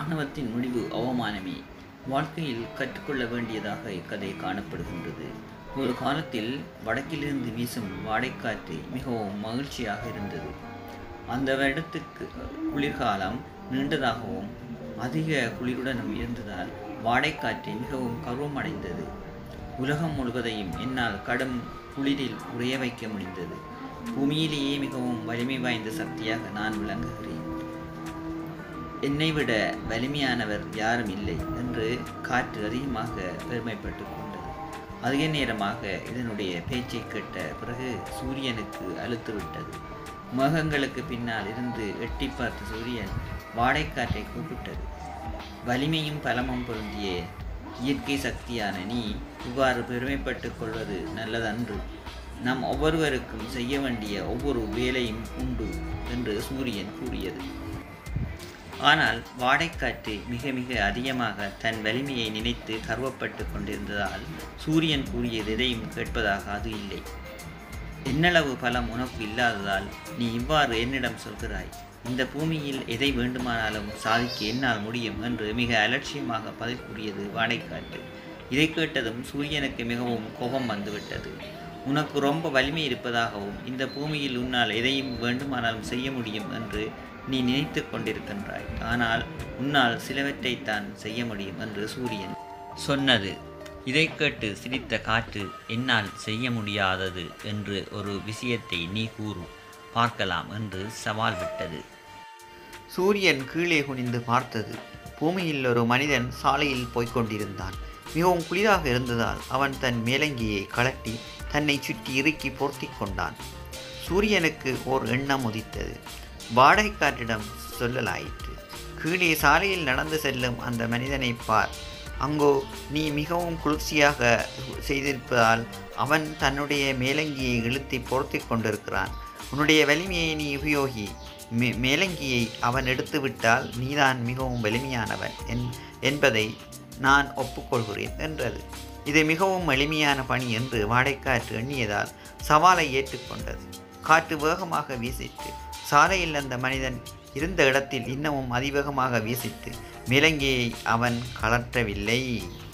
ஆணவத்தின் முடிவு அவமானமே வாழ்க்கையில் கற்றுக்கொள்ள வேண்டியதாக இக்கதை காணப்படுகின்றது ஒரு காலத்தில் வடக்கிலிருந்து வீசும் வாடைக்காற்று மிகவும் மகிழ்ச்சியாக இருந்தது அந்த வருடத்துக்கு குளிர்காலம் நீண்டதாகவும் அதிக குளிருடனும் இருந்ததால் வாடைக்காற்று மிகவும் கர்வமடைந்தது உலகம் முழுவதையும் என்னால் கடும் குளிரில் உறைய வைக்க முடிந்தது பூமியிலேயே மிகவும் வலிமை வாய்ந்த சக்தியாக நான் விளங்குகிறேன் என்னை விட வலிமையானவர் யாரும் இல்லை என்று காற்று அதிகமாக பெருமைப்பட்டு கொண்டது அதிக நேரமாக இதனுடைய பேச்சை கேட்ட பிறகு சூரியனுக்கு அழுத்து விட்டது மேகங்களுக்கு பின்னால் இருந்து எட்டி பார்த்த சூரியன் வாடைக்காற்றை கூப்பிட்டது வலிமையும் பலமும் பொருந்திய இயற்கை சக்தியான நீ இவ்வாறு பெருமைப்பட்டுக் கொள்வது நல்லதன்று நம் ஒவ்வொருவருக்கும் செய்ய வேண்டிய ஒவ்வொரு வேலையும் உண்டு என்று சூரியன் கூறியது ஆனால் வாடைக்காற்று மிக மிக அதிகமாக தன் வலிமையை நினைத்து கர்வப்பட்டு கொண்டிருந்ததால் சூரியன் கூறியது எதையும் கேட்பதாக அது இல்லை என்னளவு பலம் உனக்கு இல்லாததால் நீ இவ்வாறு என்னிடம் சொல்கிறாய் இந்த பூமியில் எதை வேண்டுமானாலும் சாதிக்க என்னால் முடியும் என்று மிக அலட்சியமாக பதில் கூறியது வாடைக்காற்று இதை கேட்டதும் சூரியனுக்கு மிகவும் கோபம் வந்துவிட்டது உனக்கு ரொம்ப வலிமை இருப்பதாகவும் இந்த பூமியில் உன்னால் எதையும் வேண்டுமானாலும் செய்ய முடியும் என்று நீ நினைத்து கொண்டிருக்கின்றாய் ஆனால் உன்னால் சிலவற்றைத்தான் செய்ய முடியும் என்று சூரியன் சொன்னது இதை கேட்டு சிரித்த காற்று என்னால் செய்ய முடியாதது என்று ஒரு விஷயத்தை நீ கூறு பார்க்கலாம் என்று சவால் விட்டது சூரியன் கீழே குனிந்து பார்த்தது பூமியில் ஒரு மனிதன் சாலையில் போய்க் கொண்டிருந்தான் மிகவும் குளிராக இருந்ததால் அவன் தன் மேலங்கியை கழட்டி தன்னை சுற்றி இறுக்கி பொருத்தி கொண்டான் சூரியனுக்கு ஓர் எண்ணம் உதித்தது வாடகைக்காற்றிடம் சொல்லலாயிற்று கீழே சாலையில் நடந்து செல்லும் அந்த மனிதனை பார் அங்கோ நீ மிகவும் குளிர்ச்சியாக செய்திருப்பதால் அவன் தன்னுடைய மேலங்கியை இழுத்தி பொருத்தி கொண்டிருக்கிறான் உன்னுடைய வலிமையை நீ உபயோகி மே மேலங்கியை அவன் எடுத்துவிட்டால் நீதான் மிகவும் வலிமையானவன் என் என்பதை நான் ஒப்புக்கொள்கிறேன் என்றது இது மிகவும் எளிமையான பணி என்று வாடைக்காற்று எண்ணியதால் சவாலை ஏற்றுக்கொண்டது காற்று வேகமாக வீசிட்டு சாலையில் அந்த மனிதன் இருந்த இடத்தில் இன்னமும் அதிவேகமாக வீசிட்டு மேலங்கியை அவன் கலற்றவில்லை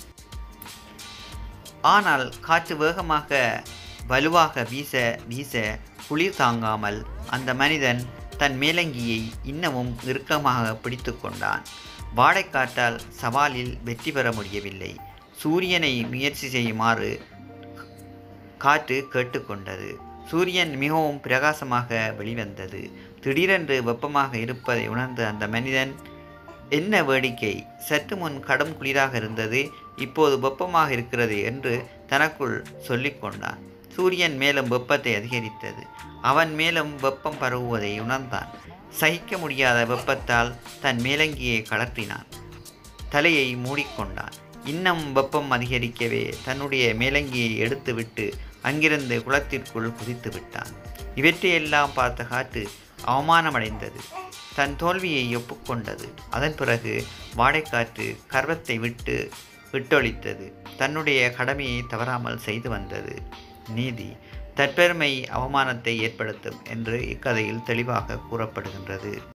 ஆனால் காற்று வேகமாக வலுவாக வீச வீச குளிர் தாங்காமல் அந்த மனிதன் தன் மேலங்கியை இன்னமும் இறுக்கமாக பிடித்து கொண்டான் வாடைக்காற்றால் சவாலில் வெற்றி பெற முடியவில்லை சூரியனை முயற்சி செய்யுமாறு காற்று கேட்டுக்கொண்டது சூரியன் மிகவும் பிரகாசமாக வெளிவந்தது திடீரென்று வெப்பமாக இருப்பதை உணர்ந்த அந்த மனிதன் என்ன வேடிக்கை சற்று முன் கடும் குளிராக இருந்தது இப்போது வெப்பமாக இருக்கிறது என்று தனக்குள் சொல்லிக்கொண்டான் சூரியன் மேலும் வெப்பத்தை அதிகரித்தது அவன் மேலும் வெப்பம் பரவுவதை உணர்ந்தான் சகிக்க முடியாத வெப்பத்தால் தன் மேலங்கியை கலற்றினான் தலையை மூடிக்கொண்டான் இன்னும் வெப்பம் அதிகரிக்கவே தன்னுடைய மேலங்கியை எடுத்துவிட்டு அங்கிருந்து குளத்திற்குள் குதித்து விட்டான் இவற்றையெல்லாம் பார்த்த காற்று அவமானமடைந்தது தன் தோல்வியை ஒப்புக்கொண்டது அதன் பிறகு வாடைக்காற்று கர்வத்தை விட்டு விட்டொழித்தது தன்னுடைய கடமையை தவறாமல் செய்து வந்தது நீதி தற்பெருமை அவமானத்தை ஏற்படுத்தும் என்று இக்கதையில் தெளிவாக கூறப்படுகின்றது